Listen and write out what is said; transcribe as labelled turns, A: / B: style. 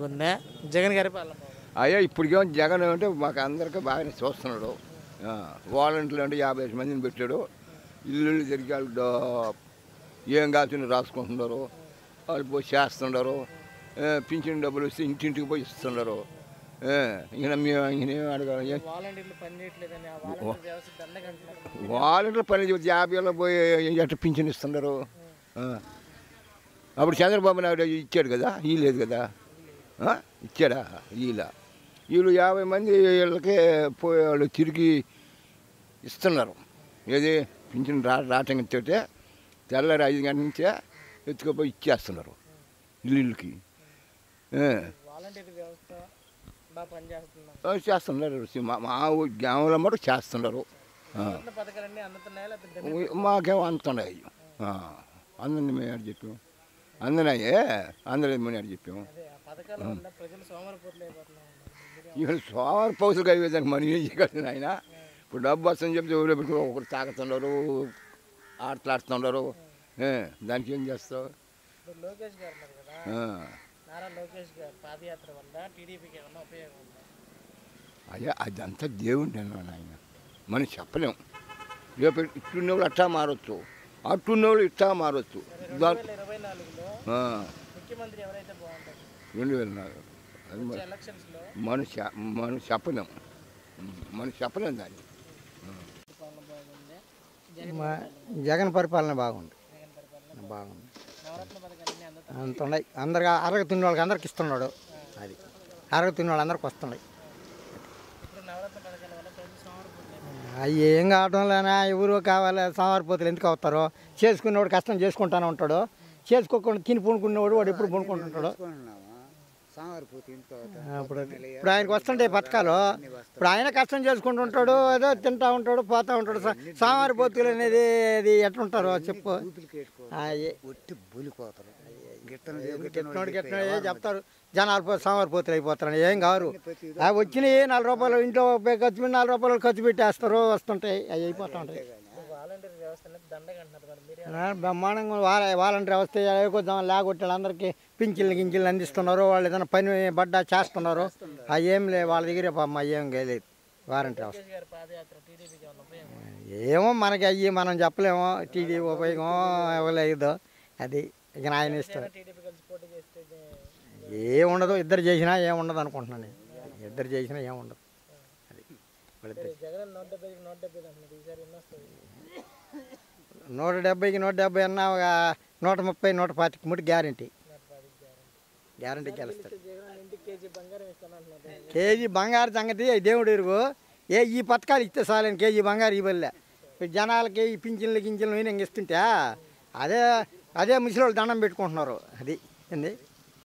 A: ఉందా జగన్ గారి పాలన బాగుందా?
B: అయ్యా ఇప్పటికేమో జగన్ అంటే మాకు అందరికీ బాగానే చూస్తున్నాడు ఆ, వాలంటీర్లు అంటే యాభై ఐదు మందిని పెట్టాడు ఇల్లు తిరిగి వాళ్ళు డా- ఏం కాల్చిన రాసుకుంటున్నారు వాళ్ళు పోయి చేస్తున్నారు ఆ, పింఛన్ డబ్బులు వస్తే ఇంటింటికి పోయి ఇస్తున్నారు ఆ, ఇంకా మేము ఇంకేం అడగాలి ఏం-
A: వాలంటీర్లు పని చేయట్లేదని ఆ వాలంటీర్ వ్యవస్థ దండగంటున్నారు
B: వాలంటీర్లు పని చేసి యాభైలో పోయి ఎట్ట పింఛన్ ఇస్తున్నారు ఆ. అప్పుడు చంద్రబాబు నాయుడు ఇచ్చాడు కదా ఇయ్యలేదు కదా ఆ? ఇచ్చాడా వీళ్ళ వీళ్ళు యాభై మంది వీళ్ళకి పోయి వాళ్ళు తిరిగి ఇస్తున్నారు ఏది పింఛన్ రా రావటంతో తెల్లారి ఐదు గంటల నుంచే ఎత్తుకుపోయి ఇచ్చేస్తున్నారు ఇల్లుకి ఆ.
A: వాలంటీర్ వ్యవస్థ బాగా పనిచేస్తున్నాం
B: ఆ, చేస్తున్నారు మా మా ఊ- గ్రామంలో మటుకు చేస్తున్నారు ఆ.
A: ఉన్న పథకాలన్నీ అందుతున్నాయా లేకపోతే
B: మాకేమో అందుతున్నాయి అందని మేము ఎక్కడ చెప్పాము అందనాయే అందలేదు మేము ఎక్కడ చెప్పాము
A: అదే ఆ పథకాల వల్ల ప్రజలు సోమరిపోతులు అయిపోతున్నాం
B: ఇక్కడ సోమవారం పౌసులు కలిగేదానికి మనం ఏం చేయగలం ఆయన ఇప్పుడు డబ్బు వస్తుందని చెప్తే ఊళ్ళో పెట్టుకుని ఒకరు తాగుతున్నారు ఆటలాడుతున్నారు ఏ, దానికి ఏం చేస్తావు
A: ఇప్పుడు లోకేష్ గారు ఉన్నారు కదా
B: ఆ.
A: నారా లోకేష్ గారు పాదయాత్ర వల్ల టీడీపీకి ఏమన్నా ఉపయోగం ఉందా
B: అయ్యా అదంతా దేవుడి నిర్ణయం ఆయన మనం చెప్పలేం రేపు ఇట్టున్నోళ్ళు అట్టా మారచ్చు అట్టున్నోళ్ళు ఇట్టా మారచ్చు
A: రెండు
B: దా
A: వేల ఇరవై నాలుగులో
B: ఆ,
A: ముఖ్యమంత్రి ఎవరైతే బాగుంటారు
B: రెండు వేల నాలుగు అది మరి
A: ఎలక్షన్స్లో
B: మనం చె- మనం చెప్పలేం మనం చెప్పలేం దాన్ని
A: పాలన బాగుంది జగన్
C: మా జగన్ పరిపాలన బాగుంది
A: జగన్ పరిపాలన
C: బాగుంది
A: నవరత్న పథకాలన్నీ అందుతాయి
C: అంత ఉన్నాయి అందరికి అరగ తిన్న వాళ్ళకి అందరికి ఇస్తున్నాడు అది అరగ తిన్న వాళ్ళందరికి వస్తున్నాయి
A: ఇప్పుడు నవరత్న పథకాల వల్ల ప్రజలు సోమరిపోతులు అయిపోతున్నారు.
C: అవి ఏం కావటం లేనా ఎవరు కావాలి సోమవారిపోతులు ఎందుకు అవుతారో చేసుకునేవాడు కష్టం చేసుకుంటానే ఉంటాడు చేసుకోకుండా తిని పూనుకునేవాడు వాడు ఎప్పుడు పూనుకుంటుంటాడు ఆ, ఇప్పుడు ఇప్పుడు ఆయనకు వస్తుంటాయి పథకాలు ఇప్పుడు ఆయన కష్టం చేసుకుంటుంటాడు ఏదో తింటా ఉంటాడు పోతా ఉంటాడు సామారి పోతులు అనేది అది ఎట్లుంటారో చెప్పు ఆ, ఏ-
D: ఒట్టి బూలిపోతారు
C: గిట్టినోడు గిట్టినోడు ఏ చెప్తారు జనాలు పో సామారు పోతులు అయిపోతారు ఏం కారు ఆ వచ్చినాయి నాలుగు రూపాయలు ఇంట్లో పోయి ఖర్చు పెట్టి నాలుగు రూపాయలు ఖర్చు పెట్టేస్తారు వస్తుంటాయి అవి అయిపోతూ ఉంటాయి
A: ఇప్పుడు వాలంటీర్ వ్యవస్థ అనేది దండగంటున్నారు మరి మీరే
C: ఆ, బ్రహ్మాండంగా వాళ్ళ వాలంటీర్ వస్తే కొంచెం లేకొట్టి అందరికీ పింఛన్లు గింఛన్లు అందిస్తున్నారు వాళ్ళు ఏదైనా పని పడ్డా చేస్తున్నారు అవి ఏం లే వాళ్ళ దగ్గర పాపం అవి ఏం లేదు వారంటీ వ్యవస్థ
A: లోకేష్ గారి పాదయాత్ర టీడీపీకి ఏమన్నా ఉపయోగం ఉందా?
C: ఏమో మనకి అయ్యి మనం చెప్పలేము టీడీ ఉపయోగం ఇవ్వలేదు అది ఇక ఆయన ఇష్టం
A: టీడీపీ కలిసి పోటీ చేస్తే ఇది-
C: ఏముండదు ఇద్దరు చేసినా ఏముండదు అనుకుంటున్నాను నేను ఇద్దరు చేసినా ఏముండదు అది వాళ్ళిద్దరు
A: జగన్ నూట డెబ్బై నూట డెబ్బై అంటున్నారు ఈసారి ఎన్ని వస్తుంది
C: నూట డెబ్బైకి నూట డెబ్బై అన్నా ఒక నూట ముప్పై నూట పాతికి ముట్టి గ్యారంటీ
A: నూట పది గ్యారెంటీ
C: గ్యారంటీ గెలుస్తాడు
A: జగన్ ఇంటికి కేజీ బంగారం ఇస్తాను అంటున్నారు
C: కేజీ బంగారు సంగతి దేవుడు ఎరుగు ఏ ఈ పథకాలు ఇస్తే చాలని కేజీ బంగారు ఇవ్వలే ఇప్పుడు జనాలకి ఈ పింఛన్లు గింజలు ఇంక ఇస్తుంటే అదే అదే ముసలి దండం పెట్టుకుంటున్నారు అది ఏంది